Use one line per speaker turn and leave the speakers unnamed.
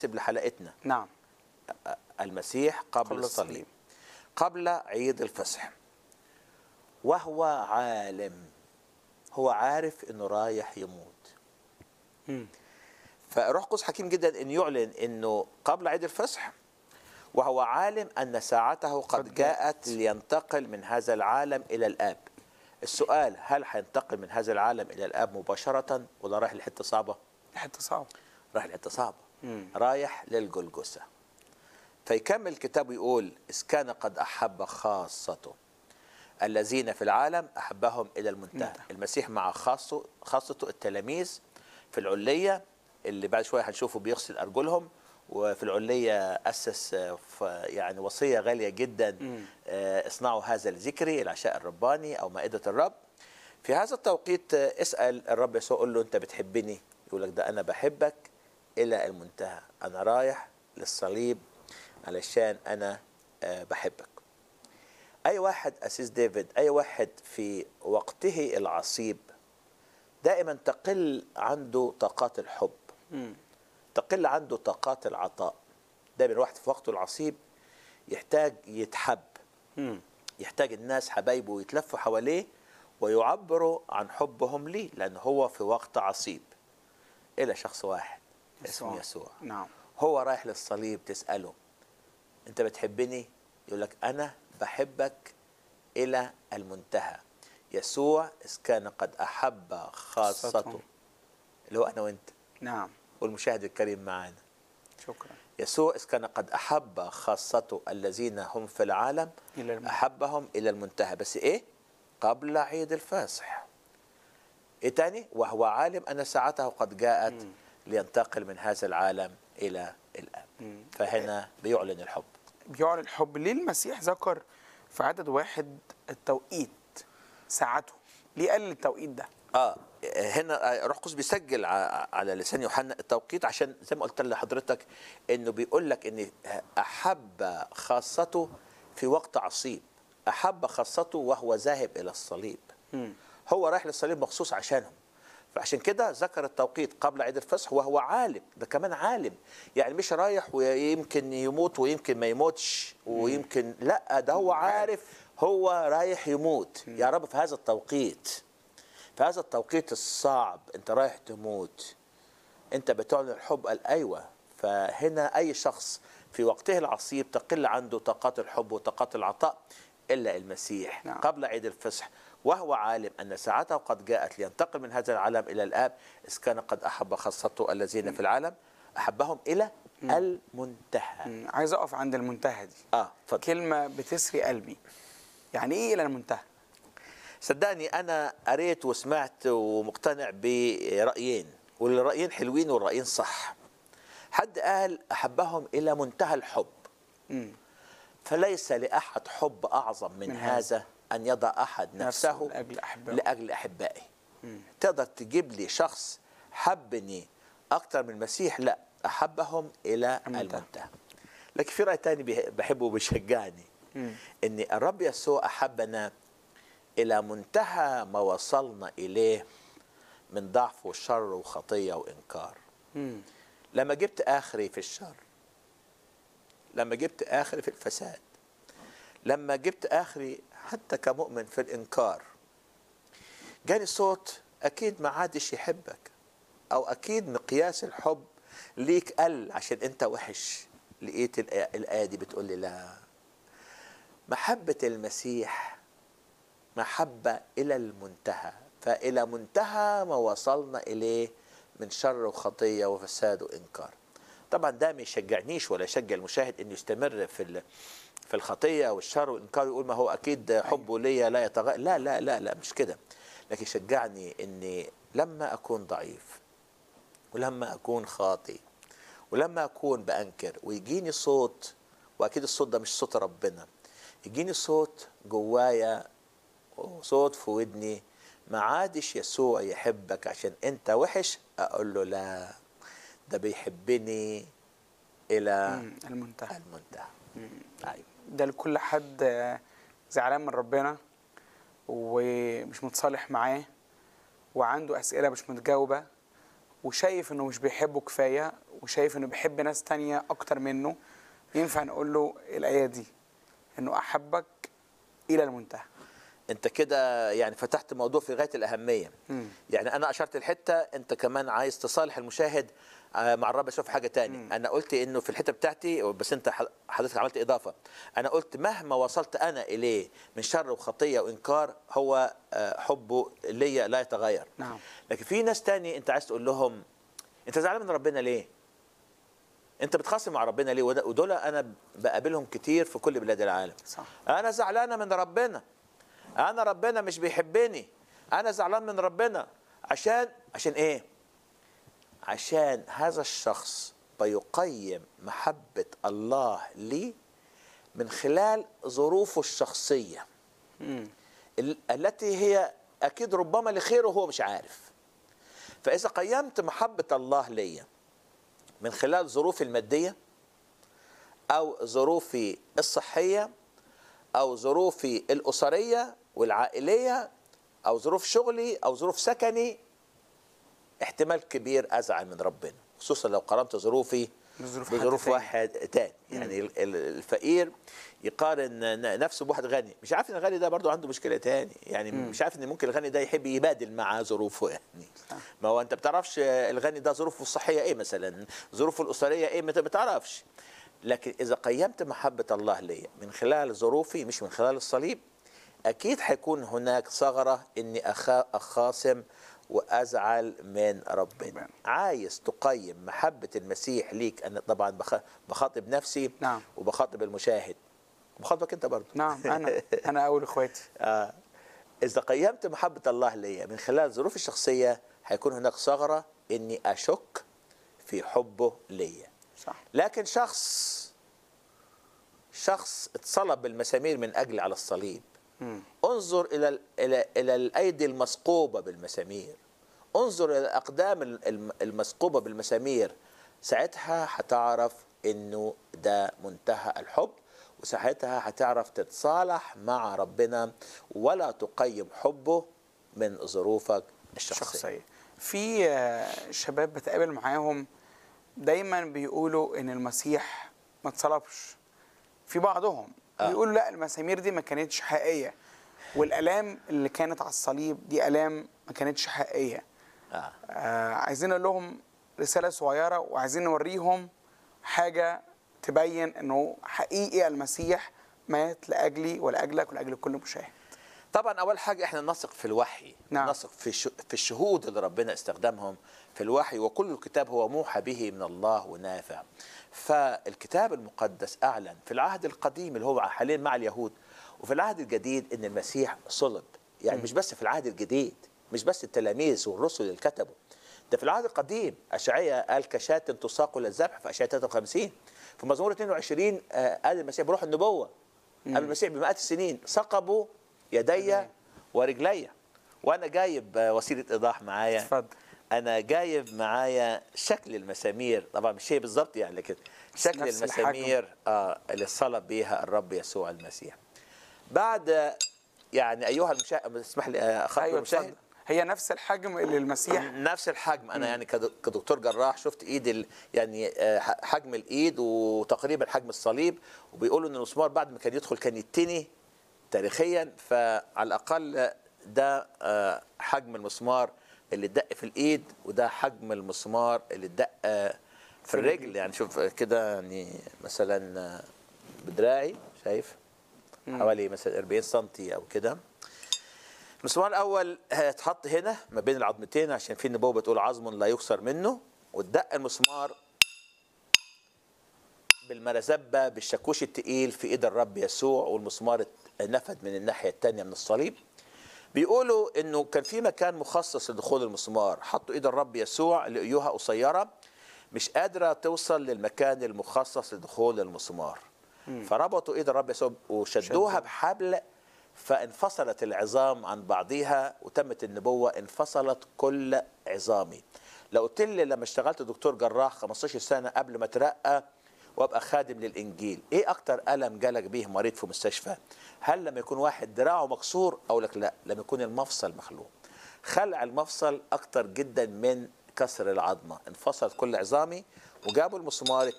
لحلقتنا
نعم
المسيح قبل,
قبل
قبل الصليب
الصليب.
قبل عيد الفصح وهو عالم هو عارف انه رايح يموت
مم.
فروح قدس حكيم جدا ان يعلن انه قبل عيد الفصح وهو عالم ان ساعته قد,
قد
جاءت لينتقل من هذا العالم الى الاب السؤال هل هينتقل من هذا العالم الى الاب مباشره ولا رايح لحته صعبه
حته صعبه
رايح لحته صعبه
مم.
رايح للجلجسة فيكمل الكتاب ويقول إذ كان قد أحب خاصته الذين في العالم أحبهم إلى المنتهى
منتهى.
المسيح مع خاصه خاصته التلاميذ في العلية اللي بعد شوية هنشوفه بيغسل أرجلهم وفي العلية أسس آه، ف- يعني وصية غالية جدا
مم.
آه، اصنعوا هذا الذكري العشاء الرباني أو مائدة الرب في هذا التوقيت آه، اسأل الرب يسوع قول له أنت بتحبني يقول لك ده أنا بحبك إلى المنتهى أنا رايح للصليب علشان أنا آه، بحبك أي واحد أسيس ديفيد أي واحد في وقته العصيب دائما تقل عنده طاقات الحب
مم.
تقل عنده طاقات العطاء دايما الواحد في وقته العصيب يحتاج يتحب
مم.
يحتاج الناس حبايبه يتلفوا حواليه ويعبروا عن حبهم ليه لأن هو في وقت عصيب إلى شخص واحد اسمه يسوع
نعم
هو رايح للصليب تسأله أنت بتحبني يقول لك أنا بحبك إلى المنتهى يسوع إذ كان قد أحب خاصته
خاصته.
اللي هو أنا وأنت
نعم
والمشاهد الكريم معانا
شكرا
يسوع إذ كان قد أحب خاصته الذين هم في العالم
إلى المنتهى.
أحبهم إلى المنتهى بس إيه قبل عيد الفاصح إيه تاني وهو عالم أن ساعته قد جاءت
مم.
لينتقل من هذا العالم إلى الآب
مم.
فهنا بيعلن الحب
بيعلن الحب ليه المسيح ذكر في عدد واحد التوقيت ساعته ليه قال التوقيت ده
اه هنا روح قدس بيسجل ع- على لسان يوحنا التوقيت عشان زي ما قلت لحضرتك انه بيقول لك ان احب خاصته في وقت عصيب احب خاصته وهو ذاهب الى الصليب
مم.
هو رايح للصليب مخصوص عشانهم فعشان كده ذكر التوقيت قبل عيد الفصح وهو عالم ده كمان عالم يعني مش رايح ويمكن يموت ويمكن ما يموتش ويمكن لا ده هو عارف هو رايح يموت يا رب في هذا التوقيت في هذا التوقيت الصعب انت رايح تموت انت بتعلن الحب قال ايوه فهنا اي شخص في وقته العصيب تقل عنده طاقات الحب وطاقات العطاء الا المسيح
نعم.
قبل عيد الفصح وهو عالم ان ساعته قد جاءت لينتقل من هذا العالم الى الاب اذ كان قد احب خاصته الذين في العالم احبهم الى المنتهى
مم. عايز اقف عند المنتهى دي
اه اتفضل
كلمه بتسري قلبي يعني ايه الى المنتهى
صدقني انا قريت وسمعت ومقتنع برايين والرايين حلوين والرايين صح حد قال احبهم الى منتهى الحب
مم.
فليس لاحد حب اعظم من,
من
هذا ان يضع احد
نفسه
نفسه
لأجل أحبائه.
لاجل احبائه
مم.
تقدر تجيب لي شخص حبني اكتر من المسيح لا احبهم الى
المنتهى.
المنتهى لكن في راي تاني بيه- بحبه وبيشجعني
مم.
ان الرب يسوع احبنا الى منتهى ما وصلنا اليه من ضعف وشر وخطيه وانكار
مم.
لما جبت اخري في الشر لما جبت اخري في الفساد لما جبت اخري حتى كمؤمن في الانكار جاني صوت اكيد ما عادش يحبك او اكيد مقياس الحب ليك قل عشان انت وحش لقيت الآية الآية دي بتقول لي لا محبة المسيح محبة إلى المنتهى فإلى منتهى ما وصلنا إليه من شر وخطية وفساد وإنكار طبعا ده ما يشجعنيش ولا يشجع المشاهد انه يستمر في ال- في الخطيه والشر والانكار ويقول ما هو اكيد حبه ليا لا يتغير لا لا لا لا مش كده لكن يشجعني اني لما اكون ضعيف ولما اكون خاطي ولما اكون بانكر ويجيني صوت واكيد الصوت ده مش صوت ربنا يجيني صوت جوايا صوت في ودني ما عادش يسوع يحبك عشان انت وحش اقول له لا ده بيحبني الى
مم. المنتهى
المنتهى ايوه
ده لكل حد آه، زعلان من ربنا ومش متصالح معاه وعنده أسئلة مش متجاوبة وشايف انه مش بيحبه كفايه وشايف انه بيحب ناس تانية اكتر منه ينفع نقول له الايه دي انه احبك الى المنتهى
انت كده يعني فتحت موضوع في غايه الاهميه
مم.
يعني انا اشرت الحته انت كمان عايز تصالح المشاهد آه، مع الرب يشوف حاجه تاني انا قلت انه في الحته بتاعتي بس انت ح- حضرتك عملت اضافه انا قلت مهما وصلت انا اليه من شر وخطيه وانكار هو آه، حبه ليا لا يتغير
نعم.
لكن في ناس تاني انت عايز تقول لهم انت زعلان من ربنا ليه انت بتخاصم مع ربنا ليه وده- ودول انا بقابلهم كتير في كل بلاد العالم
صح
انا زعلانه من ربنا انا ربنا مش بيحبني انا زعلان من ربنا عشان عشان ايه عشان هذا الشخص بيقيم محبه الله لي من خلال ظروفه الشخصيه
مم.
ال- التي هي اكيد ربما لخيره وهو مش عارف فاذا قيمت محبه الله ليا من خلال ظروفي الماديه او ظروفي الصحيه او ظروفي الاسريه والعائليه او ظروف شغلي او ظروف سكني احتمال كبير ازعل من ربنا خصوصا لو قارنت ظروفي
بظروف حد
بظروف
تاني.
واحد تاني يعني ال- ال- الفقير يقارن ن- نفسه بواحد غني مش عارف ان الغني ده برضو عنده مشكله تاني يعني مش عارف ان ممكن الغني ده يحب يبادل مع ظروفه يعني
صح.
ما هو انت بتعرفش الغني ده ظروفه الصحيه ايه مثلا ظروفه الاسريه ايه ما بتعرفش لكن اذا قيمت محبه الله ليا من خلال ظروفي مش من خلال الصليب اكيد هيكون هناك ثغره اني أخا اخاصم وازعل من ربنا
ربنا.
عايز تقيم محبه المسيح ليك انا طبعا بخ- بخاطب نفسي
نعم.
وبخاطب المشاهد بخاطبك انت برضه
نعم انا انا اول اخواتي
آه. إذا قيمت محبة الله ليا من خلال ظروفي الشخصية هيكون هناك ثغرة إني أشك في حبه ليا
صح
لكن شخص شخص اتصلب بالمسامير من أجلي على الصليب
مم.
انظر إلى ال- إلى إلى الأيدي المثقوبة بالمسامير انظر إلى الأقدام ال- الم- المثقوبة بالمسامير ساعتها هتعرف إنه ده منتهى الحب وساعتها هتعرف تتصالح مع ربنا ولا تقيم حبه من ظروفك الشخصية
شخصيه في آه، شباب بتقابل معاهم دايما بيقولوا ان المسيح ما اتصلبش في بعضهم
آه.
بيقولوا لا المسامير دي ما كانتش حقيقيه والالام اللي كانت على الصليب دي الام ما كانتش حقيقيه
آه.
آه عايزين نقول لهم رساله صغيره وعايزين نوريهم حاجه تبين انه حقيقي المسيح مات لاجلي ولاجلك ولاجل كل مشاهد
طبعا اول حاجه احنا نثق في الوحي
نعم.
نثق في الش- في الشهود اللي ربنا استخدمهم في الوحي وكل الكتاب هو موحى به من الله ونافع فالكتاب المقدس اعلن في العهد القديم اللي هو حاليا مع اليهود وفي العهد الجديد ان المسيح صلب يعني مش بس في العهد الجديد مش بس التلاميذ والرسل اللي كتبوا ده في العهد القديم اشعياء قال كشاة تساق للذبح في اشعياء 53 في مزمور 22 آه، قال المسيح بروح النبوه قبل المسيح بمئات السنين ثقبوا يدي ورجلي وانا جايب آه، وسيله ايضاح معايا
اتفضل.
انا جايب معايا شكل المسامير طبعا مش هي بالظبط يعني لكن شكل
نفس الحجم.
المسامير اه اللي صلب بيها الرب يسوع المسيح بعد آه، يعني ايها المشاهد اسمح لي آه، اخاطب
ايوه
المشاهد
اتفضل هي نفس الحجم اللي المسيح
نفس الحجم انا يعني كد- كدكتور جراح شفت ايد ال... يعني آه، ح- حجم الايد وتقريبا حجم الصليب وبيقولوا ان المسمار بعد ما كان يدخل كان يتني تاريخيا فعلى الاقل ده آه، حجم المسمار اللي اتدق في الايد وده حجم المسمار اللي اتدق آه، في الرجل يعني شوف كده يعني مثلا آه، بدراعي شايف حوالي مثلا 40 سم او كده المسمار الاول هيتحط هنا ما بين العظمتين عشان في النبوه بتقول عظم لا يكسر منه وتدق المسمار بالمرزبه بالشاكوش التقيل في ايد الرب يسوع والمسمار نفد من الناحيه الثانيه من الصليب بيقولوا انه كان في مكان مخصص لدخول المسمار حطوا ايد الرب يسوع لقيوها قصيره مش قادره توصل للمكان المخصص لدخول المسمار فربطوا ايد الرب يسوع وشدوها بحبل فانفصلت العظام عن بعضها وتمت النبوه انفصلت كل عظامي لو قلت لي لما اشتغلت دكتور جراح 15 سنه قبل ما اترقى وابقى خادم للانجيل ايه اكتر الم جالك بيه مريض في مستشفى هل لما يكون واحد دراعه مكسور اقول لك لا لما يكون المفصل مخلوع خلع المفصل اكتر جدا من كسر العظمه انفصلت كل عظامي وجابوا المسمار